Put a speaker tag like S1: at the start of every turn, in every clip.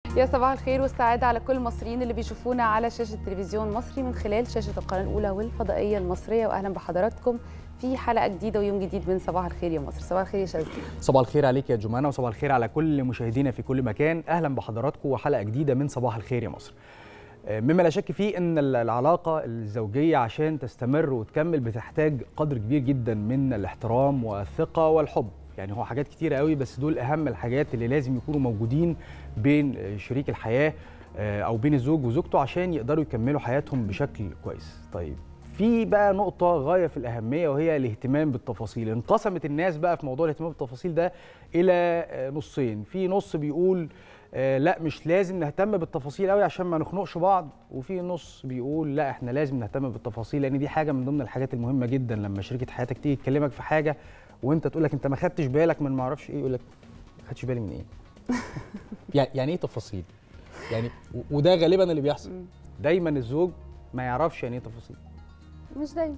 S1: يا صباح الخير والسعادة على كل المصريين اللي بيشوفونا على شاشة تلفزيون مصري من خلال شاشة القناة الأولى والفضائية المصرية وأهلا بحضراتكم في حلقة جديدة ويوم جديد من صباح الخير يا مصر صباح الخير يا شاذلي
S2: صباح الخير عليك يا جمانة وصباح الخير على كل مشاهدينا في كل مكان أهلا بحضراتكم وحلقة جديدة من صباح الخير يا مصر مما لا شك فيه ان العلاقه الزوجيه عشان تستمر وتكمل بتحتاج قدر كبير جدا من الاحترام والثقه والحب يعني هو حاجات كتيره قوي بس دول اهم الحاجات اللي لازم يكونوا موجودين بين شريك الحياه او بين الزوج وزوجته عشان يقدروا يكملوا حياتهم بشكل كويس طيب في بقى نقطة غاية في الأهمية وهي الاهتمام بالتفاصيل، انقسمت الناس بقى في موضوع الاهتمام بالتفاصيل ده إلى نصين، في نص بيقول آه لا مش لازم نهتم بالتفاصيل قوي عشان ما نخنقش بعض وفي نص بيقول لا احنا لازم نهتم بالتفاصيل لان دي حاجه من ضمن الحاجات المهمه جدا لما شريكه حياتك تيجي تكلمك في حاجه وانت تقول لك انت ما خدتش بالك من ما اعرفش ايه يقول لك ما خدتش بالي من ايه
S3: يعني يعني ايه تفاصيل يعني وده غالبا اللي بيحصل
S2: دايما الزوج ما يعرفش يعني ايه تفاصيل
S1: مش دايما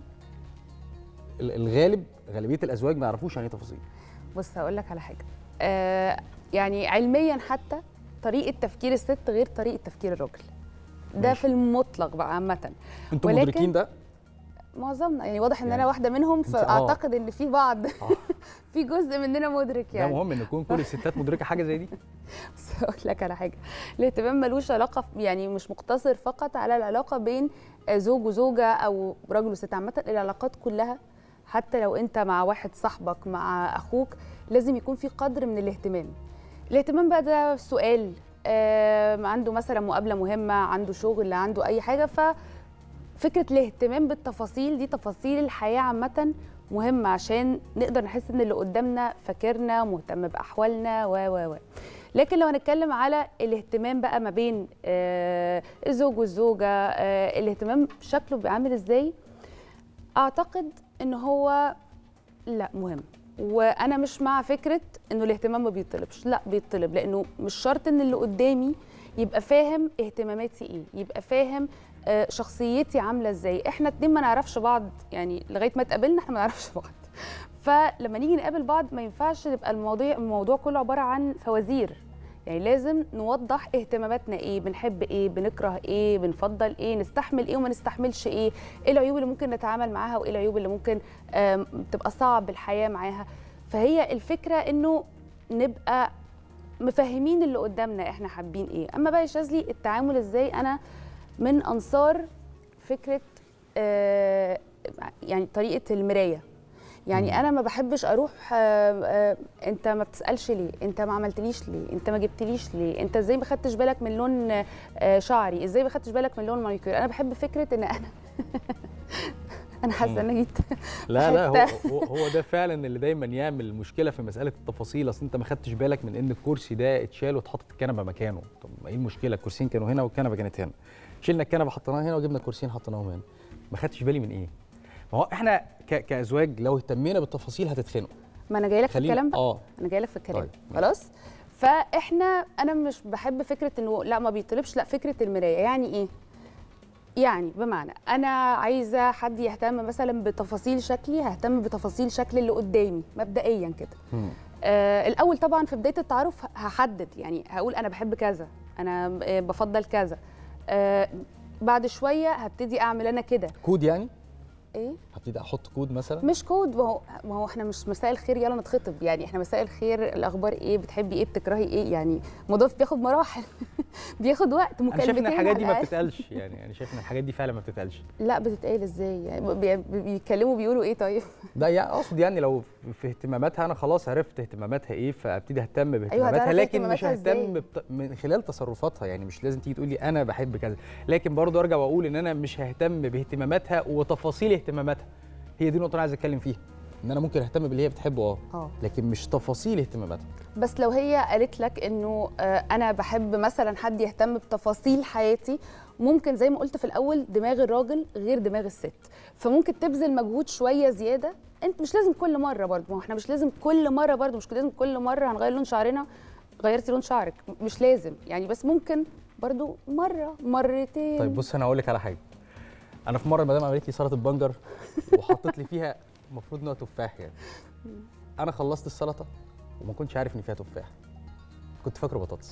S3: الغالب غالبيه الازواج ما يعرفوش يعني ايه تفاصيل
S1: بص هقول لك على حاجه آه يعني علميا حتى طريقه تفكير الست غير طريقه تفكير الراجل ده
S2: ماشي.
S1: في المطلق بقى عامه
S3: انتوا
S1: ولكن-
S3: مدركين ده
S1: معظمنا يعني واضح ان
S3: يعني
S1: انا واحده منهم
S3: أنت- آه.
S1: فاعتقد ان في بعض في جزء مننا مدرك
S2: ده
S1: يعني
S2: مهم ان يكون كل الستات مدركه حاجه زي دي
S1: بس اقول لك على حاجه الاهتمام ملوش علاقه يعني مش مقتصر فقط على العلاقه بين زوج وزوجه او راجل وست عامه العلاقات كلها حتى لو انت مع واحد صاحبك مع اخوك لازم يكون في قدر من الاهتمام الاهتمام بقى ده سؤال آه عنده مثلا مقابله مهمه عنده شغل عنده اي حاجه ففكره الاهتمام بالتفاصيل دي تفاصيل الحياه عامه مهمه عشان نقدر نحس ان اللي قدامنا فاكرنا مهتم باحوالنا و و و لكن لو هنتكلم على الاهتمام بقى ما بين آه الزوج والزوجه آه الاهتمام شكله بيعمل ازاي اعتقد ان هو لا مهم وانا مش مع فكره انه الاهتمام ما بيطلبش لا بيطلب لانه مش شرط ان اللي قدامي يبقى فاهم اهتماماتي ايه يبقى فاهم آه، شخصيتي عامله ازاي احنا اتنين ما نعرفش بعض يعني لغايه ما اتقابلنا احنا ما نعرفش بعض فلما نيجي نقابل بعض ما ينفعش يبقى الموضوع الموضوع كله عباره عن فوازير يعني لازم نوضح اهتماماتنا ايه بنحب ايه بنكره ايه بنفضل ايه نستحمل ايه وما نستحملش ايه ايه العيوب اللي ممكن نتعامل معاها وايه العيوب اللي ممكن آم، تبقى صعب الحياه معاها فهي الفكره انه نبقى مفهمين اللي قدامنا احنا حابين ايه اما بقى يا شاذلي التعامل ازاي انا من انصار فكره آه يعني طريقه المرايه يعني انا ما بحبش اروح آه آه انت ما بتسالش ليه انت ما عملتليش ليه انت ما جبتليش ليه انت ازاي ما خدتش بالك من لون آه شعري ازاي ما خدتش بالك من لون مانيكير انا بحب فكره ان انا انا حاسه ان انا جبت
S2: لا لا هو
S1: حتة.
S2: هو هو ده فعلا اللي دايما يعمل مشكله في مساله التفاصيل اصل انت ما خدتش بالك من ان الكرسي ده اتشال واتحطت الكنبه مكانه طب ما ايه المشكله الكرسيين كانوا هنا والكنبه كانت هنا شلنا الكنبه حطيناها هنا وجبنا الكرسيين حطيناهم هنا ما خدتش بالي من ايه ما هو احنا ك- كازواج لو اهتمينا بالتفاصيل هتتخنقوا
S1: ما انا جاي لك في
S3: خلينا
S1: الكلام بقى
S3: اه
S1: انا جاي لك في الكلام
S3: طيب،
S1: خلاص فاحنا انا مش بحب فكره انه لا ما بيطلبش لا فكره المرايه يعني ايه يعني بمعنى انا عايزه حد يهتم مثلا بتفاصيل شكلي ههتم بتفاصيل شكل اللي قدامي مبدئيا كده
S3: مم.
S1: آه الاول طبعا في بدايه التعارف هحدد يعني هقول انا بحب كذا انا آه، بفضل كذا آه بعد شويه هبتدي اعمل انا كده
S3: كود يعني
S1: ايه
S3: هبتدي احط كود مثلا
S1: مش كود ما هو ما هو احنا مش مساء الخير يلا نتخطب يعني احنا مساء الخير الاخبار ايه بتحبي ايه بتكرهي ايه يعني الموضوع بياخد مراحل بياخد وقت
S2: انا شايف ان
S1: مكالمتين
S2: الحاجات دي
S1: على
S2: ما
S1: الأقل.
S2: بتتقالش يعني انا شايف ان الحاجات دي فعلا ما بتتقالش
S1: لا بتتقال ازاي يعني بي- بي- بيتكلموا بيقولوا ايه طيب
S3: ده يعني
S2: اقصد يعني لو في اهتماماتها انا خلاص عرفت اهتماماتها ايه فابتدي اهتم باهتماماتها
S1: هتعرفي
S2: لكن مش
S1: اهتماماتها
S2: ههتم
S1: إزاي؟
S2: بت... من خلال تصرفاتها يعني مش لازم تيجي تقولي انا بحب كذا لكن برضه ارجع واقول ان انا مش ههتم باهتماماتها وتفاصيل اهتماماتها هي دي النقطه اللي أنا عايز اتكلم فيها
S3: ان انا ممكن اهتم باللي هي بتحبه اه
S1: اه
S3: لكن مش تفاصيل اهتماماتها
S1: بس لو هي قالت لك انه آه، انا بحب مثلا حد يهتم بتفاصيل حياتي ممكن زي ما قلت في الاول دماغ الراجل غير دماغ الست فممكن تبذل مجهود شويه زياده انت مش لازم كل مره برضه ما هو احنا مش لازم كل مره برضه مش لازم كل مره هنغير لون شعرنا غيرتي لون شعرك مش لازم يعني بس ممكن برضه مره مرتين
S3: طيب بص انا هقول لك على حاجه انا في مره المدام عملت لي سلطه بنجر وحطت لي فيها المفروض انها تفاح يعني انا خلصت السلطه وما كنتش عارف ان فيها تفاح كنت فاكره بطاطس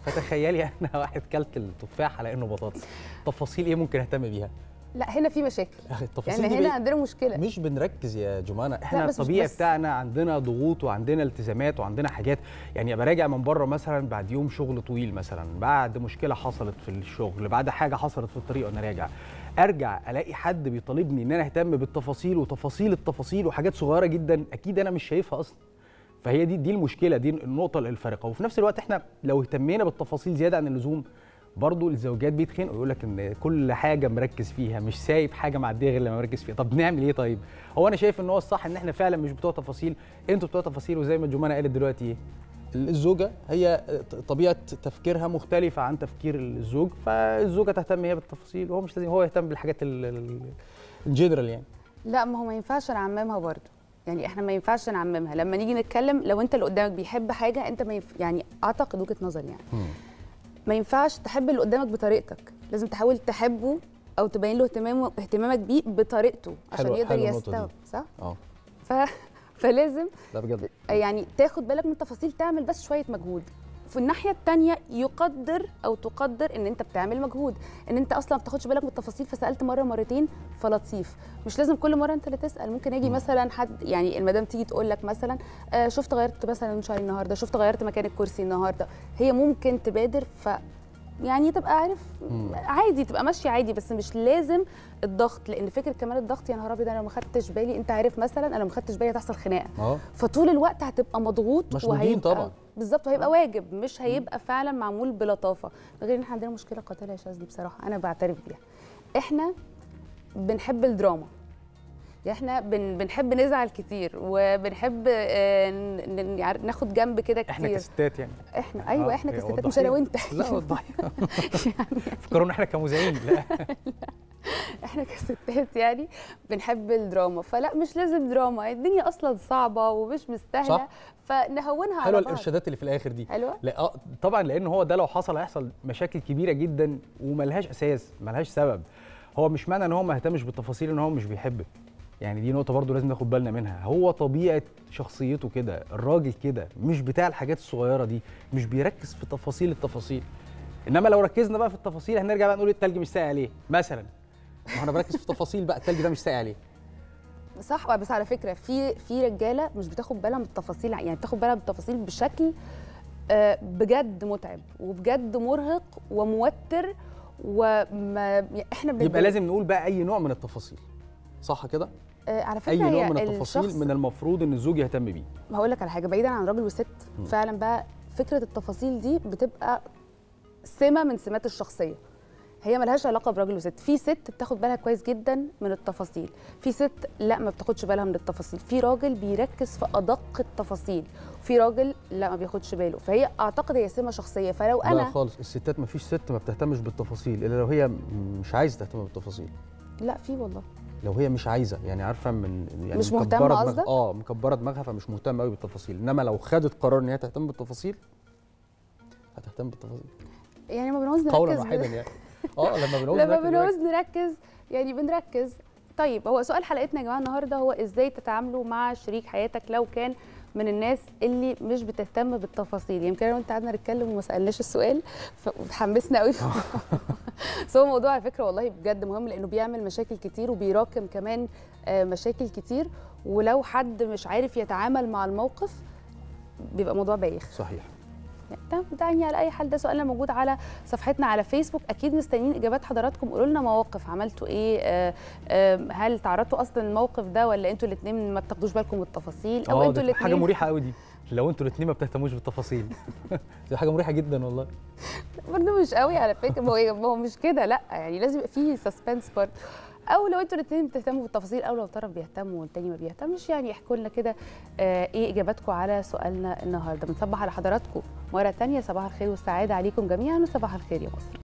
S2: فتخيلي انا واحد كلت التفاح على انه بطاطس تفاصيل ايه ممكن اهتم بيها
S1: لا هنا في مشاكل
S3: التفاصيل
S1: يعني
S3: دي
S1: هنا
S3: بي-
S1: عندنا مشكله
S3: مش بنركز يا جمانه
S2: احنا
S1: بس مش
S2: الطبيعي
S1: بس.
S2: بتاعنا عندنا ضغوط وعندنا التزامات وعندنا حاجات يعني ابقى راجع من بره مثلا بعد يوم شغل طويل مثلا بعد مشكله حصلت في الشغل بعد حاجه حصلت في الطريق وانا راجع ارجع الاقي حد بيطالبني ان انا اهتم بالتفاصيل وتفاصيل التفاصيل وحاجات صغيره جدا اكيد انا مش شايفها اصلا فهي دي دي المشكله دي النقطه الفارقه وفي نفس الوقت احنا لو اهتمينا بالتفاصيل زياده عن اللزوم برضو الزوجات بيتخانقوا يقول لك ان كل حاجه مركز فيها مش سايب حاجه معديه غير لما مركز فيها طب نعمل ايه طيب هو انا شايف ان هو الصح ان احنا فعلا مش بتوع تفاصيل انتوا بتوع تفاصيل وزي ما جمانه قالت دلوقتي ايه
S3: الزوجه هي طبيعه
S2: تفكيرها مختلفه عن تفكير الزوج فالزوجه تهتم هي بالتفاصيل وهو مش لازم هو يهتم بالحاجات
S3: الجنرال يعني
S1: لا ما هو ما ينفعش نعممها برضه يعني احنا ما ينفعش نعممها لما نيجي نتكلم لو انت اللي قدامك بيحب حاجه انت ما ينف... يعني اعتقد وجهه نظري يعني ما ينفعش تحب اللي قدامك بطريقتك لازم تحاول تحبه او تبين له اهتمام اهتمامك بيه بطريقته عشان
S3: حلوة-
S1: يقدر
S3: حلوة النقطة دي.
S1: يستوعب صح
S3: اه
S1: ف... فلازم
S3: لا بجد
S1: يعني تاخد بالك من التفاصيل تعمل بس شويه مجهود في الناحيه الثانيه يقدر او تقدر ان انت بتعمل مجهود ان انت اصلا ما بتاخدش بالك من التفاصيل فسالت مره مرتين فلطيف مش لازم كل مره انت اللي تسال ممكن يجي مثلا حد يعني المدام تيجي تقول لك مثلا آه شفت غيرت مثلا شعري النهارده شفت غيرت مكان الكرسي النهارده هي ممكن تبادر ف يعني تبقى عارف عادي تبقى ماشيه عادي بس مش لازم الضغط لان فكره كمان الضغط يا نهار ابيض انا لو ما خدتش بالي انت عارف مثلا انا لو ما خدتش بالي هتحصل خناقه
S3: اه
S1: فطول الوقت هتبقى مضغوط
S3: مشدودين طبعاً.
S1: بالظبط وهيبقى واجب مش هيبقى فعلا معمول بلطافه غير ان احنا عندنا مشكله قاتله يا شاذلي بصراحه انا بعترف بيها احنا بنحب الدراما يعني احنا بن بنحب نزعل كتير وبنحب آه، ن- ن- يعني ناخد جنب كده كتير
S2: احنا كستات يعني
S1: احنا ايوه
S2: آه،
S1: احنا
S2: هي
S1: كستات
S2: وضحي.
S1: مش انا وانت
S2: لا وضحي فكروا ان احنا كمذيعين لا
S1: احنا كستات يعني بنحب الدراما فلا مش لازم دراما الدنيا اصلا صعبه ومش مستاهله
S3: صح.
S1: فنهونها على
S3: حلوه
S1: بعض
S3: الارشادات اللي في الاخر دي
S1: حلوه
S2: لا آه، طبعا لان هو ده لو حصل هيحصل مشاكل كبيره جدا وملهاش اساس ملهاش سبب هو مش معنى ان هو ما اهتمش بالتفاصيل ان هو مش بيحبك يعني دي نقطه برضو لازم ناخد بالنا منها هو طبيعه شخصيته كده الراجل كده مش بتاع الحاجات الصغيره دي مش بيركز في تفاصيل التفاصيل انما لو ركزنا بقى في التفاصيل هنرجع بقى نقول التلج مش ساقع ليه مثلا
S3: ما هو انا بركز في تفاصيل بقى التلج ده مش ساقع عليه
S1: صح بس على فكره في في رجاله مش بتاخد بالها من التفاصيل يعني بتاخد بالها من التفاصيل بشكل آه، بجد متعب وبجد مرهق وموتر وما احنا
S2: يبقى
S1: بنتضايق.
S2: لازم نقول بقى اي نوع من التفاصيل
S3: صح كده
S1: آه، على فكره
S2: اي نوع
S1: هي
S2: من التفاصيل
S1: الشخص-
S2: من المفروض ان الزوج يهتم بيه
S1: هقول لك على حاجه بعيدا عن راجل وست فعلا بقى فكره التفاصيل دي بتبقى سمه من سمات الشخصيه هي ملهاش علاقه براجل وست في ست بتاخد بالها كويس جدا من التفاصيل في ست لا ما بتاخدش بالها من التفاصيل في راجل بيركز في ادق التفاصيل في راجل لا ما بياخدش باله فهي اعتقد هي سمه شخصيه فلو
S3: لا
S1: انا
S3: خالص الستات ما فيش ست ما بتهتمش بالتفاصيل الا لو هي م- مش عايزه تهتم بالتفاصيل
S1: لا في والله
S3: لو هي مش عايزه يعني عارفه من يعني
S1: مش مهتمة
S3: مكبرة دماغ-
S1: قصدك؟
S3: اه مكبره دماغها فمش مهتمه قوي بالتفاصيل انما لو خدت قرار ان هي تهتم بالتفاصيل هتهتم بالتفاصيل
S1: يعني ما بنعوز
S3: قولا
S1: نركز
S3: واحدا يعني اه لما بنعوز
S1: لما
S3: نركز
S1: بنعوز نركز يعني بنركز طيب هو سؤال حلقتنا يا جماعه النهارده هو ازاي تتعاملوا مع شريك حياتك لو كان من الناس اللي مش بتهتم بالتفاصيل يمكن انا وانت قعدنا نتكلم وما سالناش السؤال فاتحمسنا قوي بس هو موضوع على فكره والله بجد مهم لانه بيعمل مشاكل كتير وبيراكم كمان آه، مشاكل كتير ولو حد مش عارف يتعامل مع الموقف بيبقى موضوع بايخ
S3: صحيح
S1: يعني دعني على اي حال ده سؤالنا موجود على صفحتنا على فيسبوك اكيد مستنيين اجابات حضراتكم قولوا لنا مواقف عملتوا ايه آه، آه، هل تعرضتوا اصلا الموقف ده ولا انتوا الاثنين ما بتاخدوش بالكم من التفاصيل او
S2: اه
S1: انتوا
S2: دي حاجه
S1: الاثنين
S2: مريحه قوي دي لو انتوا الاثنين ما بتهتموش بالتفاصيل
S3: دي حاجه مريحه جدا والله
S1: برضه مش قوي على فكره ما هو ما هو مش كده لا يعني لازم يبقى فيه سسبنس برضه او لو انتوا الاثنين بتهتموا بالتفاصيل او لو طرف بيهتم والتاني ما بيهتمش يعني احكوا لنا كده آه، ايه اجاباتكم على سؤالنا النهارده بنصبح على حضراتكم مره تانية صباح الخير والسعاده عليكم جميعا وصباح الخير يا مصر